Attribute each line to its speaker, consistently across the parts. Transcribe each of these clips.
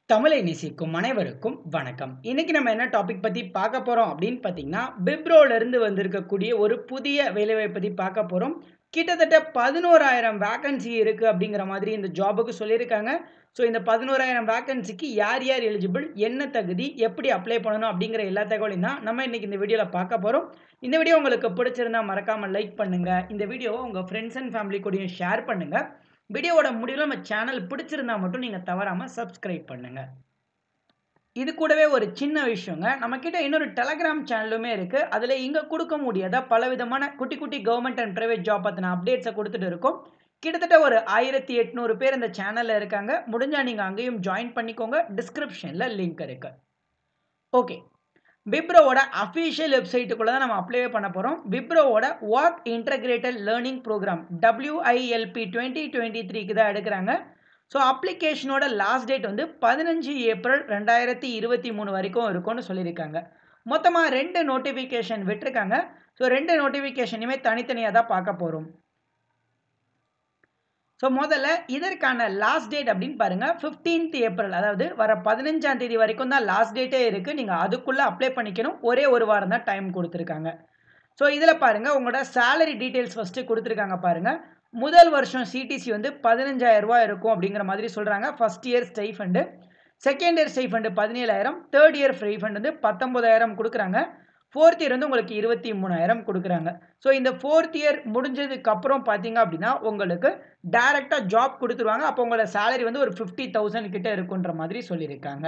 Speaker 1: தமிழை நேசிக்கும் அனைவருக்கும் வணக்கம் இன்னைக்கு நம்ம என்ன டாபிக் பத்தி பார்க்க போறோம் அப்படின்னு பார்த்தீங்கன்னா பிப்ரோல இருந்து வந்திருக்கக்கூடிய ஒரு புதிய வேலைவாய்ப்பு பத்தி பார்க்க போறோம் கிட்டத்தட்ட பதினோராயிரம் வேகன்சி இருக்கு அப்படிங்கிற மாதிரி இந்த ஜாபுக்கு சொல்லியிருக்காங்க ஸோ இந்த பதினோராயிரம் வேகன்சிக்கு யார் யார் எலிஜிபிள் என்ன தகுதி எப்படி அப்ளை பண்ணணும் அப்படிங்கிற எல்லா தகவலையும் தான் நம்ம இன்னைக்கு இந்த வீடியோவில் பார்க்க போகிறோம் இந்த வீடியோ உங்களுக்கு பிடிச்சிருந்தா மறக்காம லைக் பண்ணுங்க இந்த வீடியோவை உங்கள் ஃப்ரெண்ட்ஸ் அண்ட் ஃபேமிலி கூடயும் ஷேர் பண்ணுங்க வீடியோவோட முடிவில் நம்ம சேனல் பிடிச்சிருந்தா மட்டும் நீங்கள் தவறாமல் சப்ஸ்கிரைப் பண்ணுங்க இது கூடவே ஒரு சின்ன விஷயங்க நம்மக்கிட்ட இன்னொரு டெலகிராம் சேனலுமே இருக்குது அதில் இங்கே கொடுக்க முடியாத பல விதமான குட்டி குட்டி கவர்மெண்ட் அண்ட் ப்ரைவேட் ஜாப் பற்றின அப்டேட்ஸை கொடுத்துட்டு இருக்கோம் கிட்டத்தட்ட ஒரு ஆயிரத்தி எட்நூறு பேர் இந்த சேனலில் இருக்காங்க முடிஞ்சால் நீங்கள் அங்கேயும் ஜாயின் பண்ணிக்கோங்க டிஸ்கிரிப்ஷனில் லிங்க் இருக்குது ஓகே விப்ரோவோட அஃபீஷியல் வெப்சைட்டுக்குள்ளே தான் நம்ம அப்ளை பண்ண போகிறோம் விப்ரோவோட work integrated learning programme WILP twenty twenty த்ரீக்கு தான் எடுக்கிறாங்க ஸோ அப்ளிகேஷனோட லாஸ்ட் டேட் வந்து பதினஞ்சு ஏப்ரல் ரெண்டாயிரத்தி இருபத்தி மூணு வரைக்கும் இருக்கும்னு சொல்லியிருக்காங்க மொத்தமாக ரெண்டு நோட்டிஃபிகேஷன் விட்டுருக்காங்க ஸோ ரெண்டு நோட்டிஃபிகேஷனையுமே தனித்தனியாக தான் பார்க்க போகிறோம் ஸோ முதல்ல இதற்கான லாஸ்ட் டேட் அப்படின்னு பாருங்கள் ஃபிஃப்டீன்த் ஏப்ரல் அதாவது வர பதினஞ்சாம் தேதி வரைக்கும் தான் லாஸ்ட் டேட்டே இருக்குது நீங்கள் அதுக்குள்ளே அப்ளை பண்ணிக்கணும் ஒரே ஒரு வாரம் தான் டைம் கொடுத்துருக்காங்க ஸோ இதில் பாருங்கள் உங்களோட சேலரி டீட்டெயில்ஸ் ஃபஸ்ட்டு கொடுத்துருக்காங்க பாருங்கள் முதல் வருஷம் சிடிசி வந்து பதினஞ்சாயிரம் ரூபாய் இருக்கும் அப்படிங்கிற மாதிரி சொல்கிறாங்க first year stipend second year stipend பதினேழாயிரம் தேர்ட் இயர் ஸ்டைஃபண்ட் வந்து பத்தொம்பதாயிரம் கொடுக்குறாங்க ஃபோர்த் இயர் வந்து உங்களுக்கு இருபத்தி மூணாயிரம் கொடுக்குறாங்க ஸோ இந்த ஃபோர்த் இயர் முடிஞ்சதுக்கு அப்புறம் பார்த்தீங்க அப்படின்னா உங்களுக்கு டைரெக்டாக ஜாப் கொடுத்துருவாங்க அப்போ உங்களோட சேலரி வந்து ஒரு ஃபிஃப்டி தௌசண்ட் கிட்ட இருக்குன்ற மாதிரி சொல்லியிருக்காங்க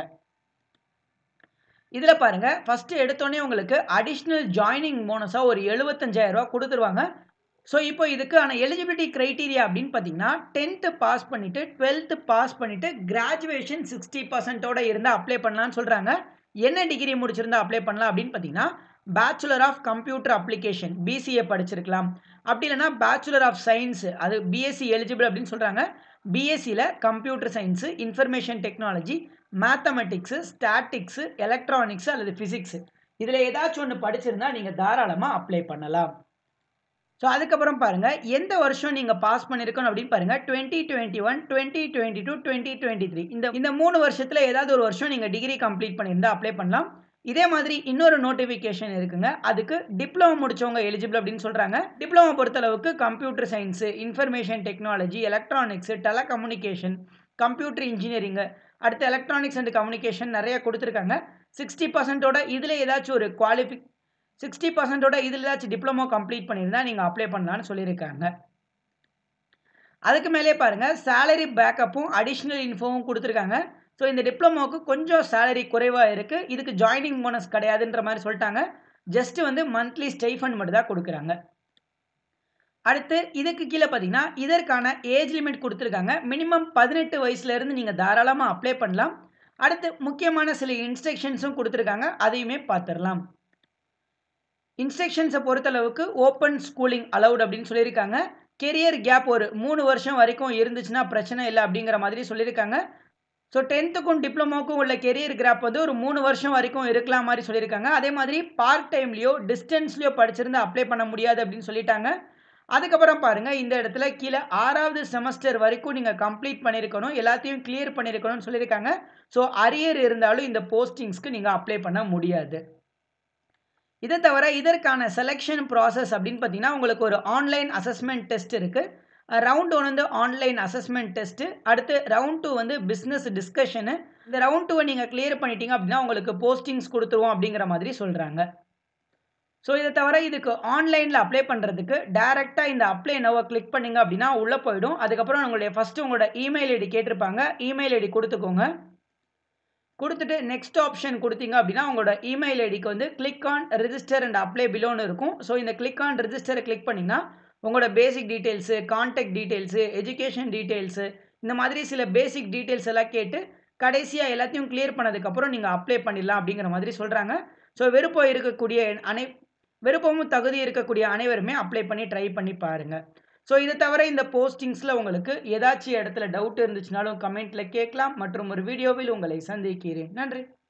Speaker 1: இதில் பாருங்கள் ஃபஸ்ட்டு எடுத்தோடனே உங்களுக்கு அடிஷ்னல் ஜாயினிங் போனஸாக ஒரு எழுபத்தஞ்சாயிரம் ரூபா கொடுத்துருவாங்க ஸோ இப்போ இதுக்கான எலிஜிபிலிட்டி க்ரைட்டீரியா அப்படின்னு பார்த்தீங்கன்னா டென்த்து பாஸ் பண்ணிவிட்டு டுவெல்த்து பாஸ் பண்ணிவிட்டு கிராஜுவேஷன் சிக்ஸ்டி பர்சன்ட்டோட இருந்தால் அப்ளை பண்ணலான்னு சொல்கிறாங்க என்ன டிகிரி முடிச்சிருந்தா அப்ளை பண்ணலாம் அப்படின்னு பார்த்தீங்கன்னா bachelor of computer application BCA படிச்சிருக்கலாம் அப்படி இல்லைனா பேச்சுலர் ஆஃப் சயின்ஸ் அது பிஎஸ்சி எலிஜிபிள் அப்படின்னு சொல்கிறாங்க பிஎஸ்சியில் computer science information technology mathematics statics electronics அல்லது ஃபிசிக்ஸு இதில் ஏதாச்சும் ஒன்று படிச்சிருந்தா நீங்கள் தாராளமாக அப்ளை பண்ணலாம் ஸோ அதுக்கப்புறம் பாருங்கள் எந்த வருஷம் நீங்கள் பாஸ் பண்ணியிருக்கணும் அப்படின்னு பாருங்கள் twenty twenty one twenty twenty two twenty twenty three இந்த இந்த மூணு வருஷத்தில் ஏதாவது ஒரு வருஷம் நீங்கள் டிகிரி கம்ப்ளீட் பண்ணியிருந்தா அப்ளை பண்ணலாம் இதே மாதிரி இன்னொரு நோட்டிஃபிகேஷன் இருக்குங்க அதுக்கு டிப்ளமோ முடிச்சவங்க எலிஜிபிள் அப்படின்னு சொல்கிறாங்க டிப்ளமோ பொறுத்தளவுக்கு computer science information technology electronics telecommunication computer engineering அடுத்து எலக்ட்ரானிக்ஸ் அண்ட் கம்யூனிகேஷன் நிறைய கொடுத்துருக்காங்க சிக்ஸ்டி பர்சன்டோட இதில் ஏதாச்சும் ஒரு குவாலிஃபி சிக்ஸ்டி பர்சன்டோட இதில் ஏதாச்சும் டிப்ளமோ கம்ப்ளீட் பண்ணியிருந்தா நீங்கள் அப்ளை பண்ணலான்னு சொல்லியிருக்காங்க அதுக்கு மேலே பாருங்கள் சேலரி பேக்கப்பும் அடிஷ்னல் இன்ஃபோவும் கொடுத்துருக்காங்க ஸோ இந்த டிப்ளமோவுக்கு கொஞ்சம் சேலரி குறைவாக இருக்குது இதுக்கு ஜாயினிங் போனஸ் கிடையாதுன்ற மாதிரி சொல்லிட்டாங்க ஜஸ்ட் வந்து மந்த்லி ஸ்டைஃபண்ட் மட்டும் தான் கொடுக்குறாங்க அடுத்து இதுக்கு கீழே பார்த்தீங்கன்னா இதற்கான ஏஜ் லிமிட் கொடுத்துருக்காங்க மினிமம் பதினெட்டு வயசுலேருந்து நீங்கள் தாராளமாக அப்ளை பண்ணலாம் அடுத்து முக்கியமான சில இன்ஸ்ட்ரக்ஷன்ஸும் கொடுத்துருக்காங்க அதையுமே பார்த்துடலாம் இன்ஸ்ட்ரக்ஷன்ஸை பொறுத்தளவுக்கு ஓப்பன் ஸ்கூலிங் அலவுட் அப்படின்னு சொல்லியிருக்காங்க கெரியர் கேப் ஒரு மூணு வருஷம் வரைக்கும் இருந்துச்சுன்னா பிரச்சனை இல்லை அப்படிங்கிற மாதிரி சொல்லியிருக்காங்க ஸோ டென்த்துக்கும் டிப்ளமோக்கும் உள்ள கெரியர் கிராப் வந்து ஒரு மூணு வருஷம் வரைக்கும் இருக்கலாம் மாதிரி சொல்லியிருக்காங்க அதே மாதிரி பார்ட் டைம்லேயோ டிஸ்டன்ஸ்லேயோ படிச்சிருந்து அப்ளை பண்ண முடியாது அப்படின்னு சொல்லிட்டாங்க அதுக்கப்புறம் பாருங்கள் இந்த இடத்துல கீழே ஆறாவது செமஸ்டர் வரைக்கும் நீங்கள் கம்ப்ளீட் பண்ணியிருக்கணும் எல்லாத்தையும் கிளியர் பண்ணியிருக்கணும்னு சொல்லியிருக்காங்க ஸோ அரியர் இருந்தாலும் இந்த போஸ்டிங்ஸ்க்கு நீங்கள் அப்ளை பண்ண முடியாது இதை தவிர இதற்கான செலெக்ஷன் ப்ராசஸ் அப்படின்னு பார்த்தீங்கன்னா உங்களுக்கு ஒரு ஆன்லைன் அசஸ்மெண்ட் டெஸ்ட் இருக்குது ரவுண்ட் ஒன் வந்து ஆன்லைன் அசஸ்மெண்ட் டெஸ்ட்டு அடுத்து ரவுண்ட் டூ வந்து பிஸ்னஸ் டிஸ்கஷனு இந்த ரவுண்ட் டூவை நீங்கள் கிளியர் பண்ணிட்டீங்க அப்படின்னா உங்களுக்கு போஸ்டிங்ஸ் கொடுத்துருவோம் அப்படிங்கிற மாதிரி சொல்கிறாங்க ஸோ இதை தவிர இதுக்கு ஆன்லைனில் அப்ளை பண்ணுறதுக்கு டேரெக்டாக இந்த அப்ளை நோவை கிளிக் பண்ணிங்க அப்படின்னா உள்ளே போயிடும் அதுக்கப்புறம் உங்களுடைய ஃபஸ்ட்டு உங்களோட இமெயில் ஐடி கேட்டிருப்பாங்க இமெயில் ஐடி கொடுத்துக்கோங்க கொடுத்துட்டு நெக்ஸ்ட் ஆப்ஷன் கொடுத்தீங்க அப்படின்னா உங்களோட இமெயில் ஐடிக்கு வந்து click on register and apply பிலோன்னு இருக்கும் ஸோ இந்த கிளிக் ஆன் ரிஜிஸ்டரை கிளிக் பண்ணிங்கன்னா உங்களோட basic details contact details education details இந்த மாதிரி சில பேசிக் டீட்டெயில்ஸ் எல்லாம் கேட்டு கடைசியாக எல்லாத்தையும் கிளியர் பண்ணதுக்கப்புறம் நீங்கள் அப்ளை பண்ணிடலாம் அப்படிங்கிற மாதிரி சொல்கிறாங்க ஸோ விருப்பம் இருக்கக்கூடிய அனை விருப்பமும் தகுதி இருக்கக்கூடிய அனைவருமே அப்ளை பண்ணி ட்ரை பண்ணி பாருங்கள் ஸோ இதை தவிர இந்த போஸ்டிங்ஸில் உங்களுக்கு ஏதாச்சும் இடத்துல டவுட் இருந்துச்சுனாலும் கமெண்ட்டில் கேட்கலாம் மற்றும் ஒரு வீடியோவில் உங்களை சந்திக்கிறேன் நன்றி